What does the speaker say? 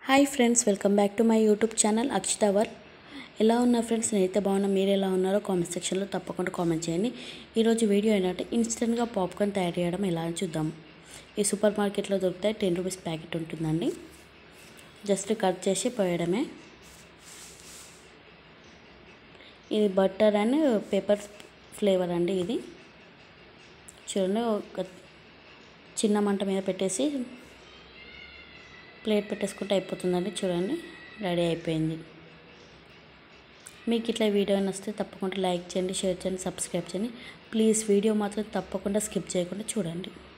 hi friends welcome back to my YouTube channel Akshita వర్ ఎలా ఉన్నా ఫ్రెండ్స్ నేనైతే బాగున్నా మీరు ఎలా ఉన్నారో కామెంట్ సెక్షన్లో తప్పకుండా కామెంట్ చేయండి ఈరోజు వీడియో ఏంటంటే ఇన్స్టెంట్గా పాప్కార్న్ తయారు చేయడం ఎలా అని చూద్దాం ఈ సూపర్ మార్కెట్లో దొరుకుతాయి టెన్ రూపీస్ ప్యాకెట్ ఉంటుందండి జస్ట్ కట్ చేసి పోయడమే ఇది బటర్ అండ్ పేపర్ ఫ్లేవర్ అండి ఇది చూడండి ఒక చిన్న మంట మీద పెట్టేసి ప్లేట్ పెట్టేసుకుంటే అయిపోతుందండి చూడండి రెడీ అయిపోయింది మీకు ఇట్లా వీడియో నచ్చితే తప్పకుండా లైక్ చేయండి షేర్ చేయండి సబ్స్క్రైబ్ చేయండి ప్లీజ్ వీడియో మాత్రం తప్పకుండా స్కిప్ చేయకుండా చూడండి